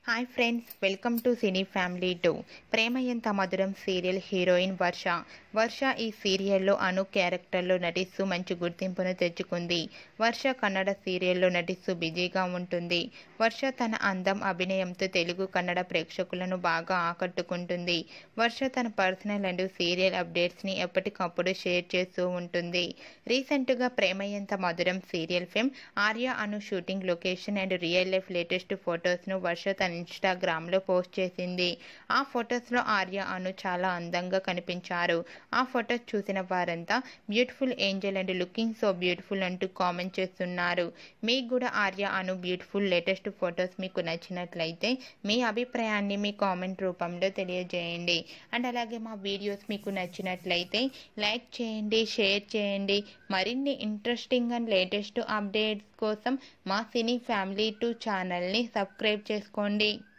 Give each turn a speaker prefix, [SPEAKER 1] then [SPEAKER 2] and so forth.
[SPEAKER 1] hi friends welcome to cine family two Prema Entha Madhuram serial heroine వర్ష వర్ష ఈ సీరియల్లో అను క్యారెక్టర్లో నటిస్తూ మంచి గుర్తింపును తెచ్చుకుంది వర్ష కన్నడ సీరియల్లో నటిస్తూ బిజీగా ఉంటుంది వర్ష తన అందం అభినయంతో తెలుగు కన్నడ ప్రేక్షకులను బాగా ఆకట్టుకుంటుంది వర్ష తన పర్సనల్ అండ్ సీరియల్ అప్డేట్స్ని ఎప్పటికప్పుడు షేర్ చేస్తూ ఉంటుంది రీసెంట్గా Prema Entha Madhuram serial film Arya Anu shooting location and real life latest ఫొటోస్ను వర్ష తన ఇన్స్టాగ్రామ్లో పోస్ట్ చేసింది ఆ ఫొటోస్లో ఆర్య అను చాలా అందంగా కనిపించారు ఆ ఫొటోస్ చూసిన వారంతా beautiful angel and looking so beautiful అంటూ కామెంట్ చేస్తున్నారు మీకు కూడా Arya Anu beautiful latest photos మీకు నచ్చినట్లయితే మీ అభిప్రాయాన్ని మీ కామెంట్ రూపంలో తెలియజేయండి అండ్ అలాగే మా వీడియోస్ మీకు నచ్చినట్లయితే లైక్ చేయండి షేర్ చేయండి మరిన్ని ఇంట్రెస్టింగ్ అండ్ లేటెస్ట్ అప్డేట్స్ కోసం మా సినీ ఫ్యామిలీ టూ ఛానల్ని సబ్స్క్రైబ్ చేసుకోండి